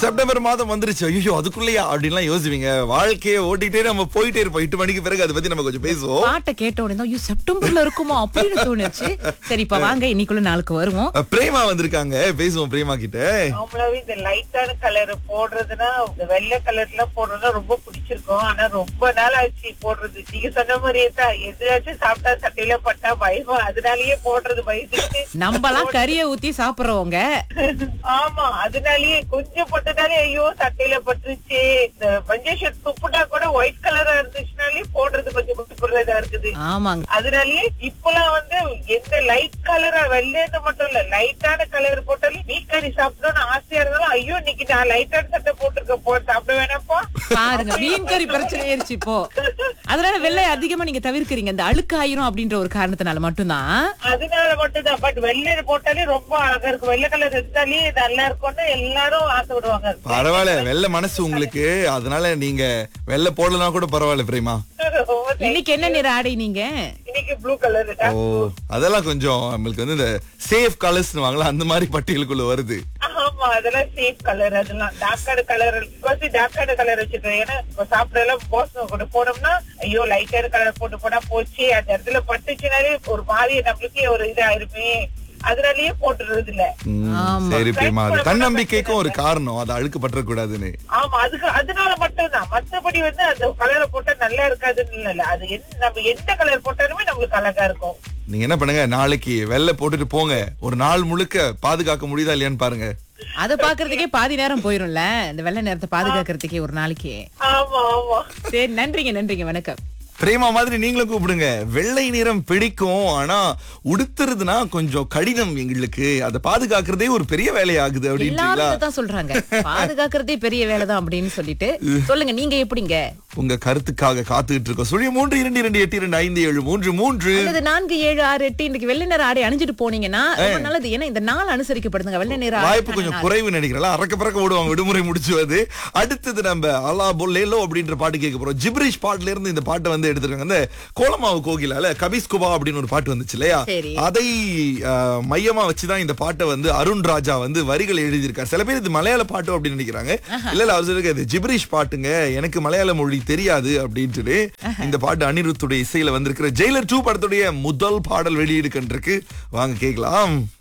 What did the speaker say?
September மாதம் வந்துருச்சு ஐயோ அதுக்குள்ளேயா அப்படின்லாம் யோசிப்பீங்க வாழ்க்கையை ஓட்டிட்டே நம்ம போயிட்டே இருப்போம் எட்டு மணிக்கு பிறகு அதை பத்தி நம்ம கொஞ்சம் பேசுவோம் பாட்டை கேட்ட உடனே தான், ஐயோ செப்டம்பர்ல இருக்குமோ அப்படின்னு தோணுச்சு சரி இப்ப வாங்க இன்னைக்குள்ள நாளுக்கு வருவோம் அஹ், பிரேமா வந்திருக்காங்க பேசுவோம் பிரேமா கிட்ட நார்மலாவே இந்த லைட்டான கலர் போடுறதுன்னா இந்த வெள்ளை கலர்ல போடுறதுனா ரொம்ப பிடிச்சிருக்கும் ஆனா ரொம்ப நாள் ஆச்சு போடுறது நீங்க சொன்ன மாதிரியே தான் எதாச்சும் சாப்பிட்டா சட்டையில பட்டா பயமா அதனாலயே போடுறது பயந்துட்டு நம்மலாம் கறிய ஊத்தி சாப்பிடுறவங்க ஆமா அதனாலயே கொஞ்சம் பட்டதாலே ஐயோ சட்டையில பட்டுருச்சு இந்த பஞ்சேஷன் துப்புட்டா கூட ஒயிட் கலரா இருந்துச்சுனாலே போடுறது கொஞ்சம் புடிக்கிறதா இருக்குது ஆமாங்க அதனாலயே இப்பெல்லாம் வந்து எந்த லைட் கலரா வெள்ளைன்னு மட்டும் இல்ல லைட்டான கலர் போட்டாலும் மீன் கறி சாப்பிடணும்னு ஆசையா இருந்தாலும் ஐயோ இன்னைக்கு நான் லைட்டான சட்டை போட்டிருக்க போ சாப்பிட வேணாப்பா பாருங்க மீன் கறி பிரச்சனை ஆயிருச்சு இப்போ அதனால வெள்ளை அதிகமா நீங்க தவிர்க்கிறீங்க இந்த அழுக்காயிரும் அப்படின்ற ஒரு காரணத்தினால மட்டும்தான் அதனால மட்டும்தான் பட் வெள்ளை போட்டாலே ரொம்ப அழகா இருக்கும் வெள்ளை கலர் எடுத்தாலே நல்லா இருக்கும்னு எல்லாரும் ஆசைப்படுவாங்க பரவாயில்ல வெள்ளை மனசு உங்களுக்கு அதனால நீங்க வெள்ளை போடலாம் கூட பரவாயில்ல பிரேமா ரொம்ப thank இன்னைக்கு என்ன நிற ஆடை நீங்க you. இன்னைக்கு ப்ளூ கலர் ஓ அதெல்லாம் கொஞ்சம் நம்மளுக்கு வந்து இந்த சேஃப் கலர்ஸ் வாங்கலாம் அந்த மாதிரி பட்டியலுக்குள்ள வருது ஆமா அதெல்லாம் சேஃப் கலர் அதெல்லாம் டார்க்கான கலர் கொஞ்சம் டார்க்கான கலர் வச்சிருக்கேன் ஏன்னா இப்ப சாப்பிட எல்லாம் போஸ் கூட போனோம்னா ஐயோ லைட்டான கலர் போட்டு போனா போச்சு அந்த இடத்துல பட்டுச்சுனாலே ஒரு மாதிரி நம்மளுக்கே ஒரு இதா இருமே அதனாலயே போட்டுறது இல்ல ம், ஆமா. சரி பிரேமா அது தன்னம்பிக்கைக்கும் ஒரு காரணம் அது அழுக்கு பற்றக்கூடாதுன்னு ஆமா அதுக்கு அதனால மட்டும்தான் மத்தபடி வந்து அந்த கலரை போட்டா நல்லா இருக்காதுன்னு இல்ல அது எந்த- நம்ம எந்த கலர் போட்டாலுமே நம்மளுக்கு அழகா இருக்கும் நீங்க என்ன பண்ணுங்க நாளைக்கு வெள்ளை போட்டுட்டு போங்க ஒரு நாள் முழுக்க பாதுகாக்க முடியுதா இல்லையான்னு பாருங்க அத பாக்குறதுக்கே பாதி நேரம் போயிரும்ல இந்த வெள்ளை நேரத்தை பாதுகாக்கிறதுக்கே ஒரு நாளைக்கு ஆமா ஆமா சரி நன்றிங்க நன்றிங்க வணக்கம் பிரேமா மாதிரி நீங்களும் கூப்பிடுங்க வெள்ளை நிறம் பிடிக்கும் ஆனா உடுத்துறதுனா கொஞ்சம் கடினம் எங்களுக்கு அதை பாதுகாக்கிறதே ஒரு பெரிய வேலையாகுது எல்லாரும் அப்படின்றீங்களா இதைத்தான் சொல்றாங்க பாதுகாக்கிறதே பெரிய வேலைதான் அப்படின்னு சொல்லிட்டு சொல்லுங்க நீங்க எப்படிங்க உங்க கருத்துக்காக காத்துக்கிட்டு இருக்கோம் சுழிய மூன்று இரண்டு இரண்டு எட்டு இரண்டு ஐந்து ஏழு மூன்று மூன்று அல்லது நான்கு ஏழு ஆறு எட்டு இன்னைக்கு வெள்ளை நேர ஆடை அணிஞ்சிட்டு போனீங்கன்னா ரொம்ப நல்லது ஏன்னா இந்த நாள் அனுசரிக்கப்படுதுங்க வெள்ளை நேர ஆடை வாய்ப்பு கொஞ்சம் குறைவு நினைக்கிறேன் அறக்க பறக்க ஓடுவாங்க விடுமுறை முடிச்சுவது அடுத்தது நம்ம அல்லா பொல்லேலோ அப்படின்ற பாட்டு கேட்க போறோம் ஜிப்ரிஷ் பாட்டுல இருந்து இந்த பாட்டை வந்து எடுத்திருக்காங்க இந்த கோலமாவு கோகிலால கபிஸ் குபா அப்படின்னு ஒரு பாட்டு வந்துச்சு இல்லையா சரி. அதை ஆஹ், மையமா வச்சுதான் இந்த பாட்டை வந்து அருண் ராஜா வந்து வரிகள் எழுதியிருக்காரு சில பேர் இது மலையாள பாட்டு அப்படின்னு நினைக்கிறாங்க இல்ல இல்ல அவர் சொல்லிருக்காரு இது ஜிப்ரிஷ் பாட்டுங்க எனக்கு மலையாள மொழி தெரியாது அப்படின்ட்டு இந்த பாட்டு அனிருத்துடைய இசையில வந்திருக்கிற ஜெயிலர் டூ படத்துடைய முதல் பாடல் வெளியீடு கண்டிருக்கு வாங்க கேட்கலாம்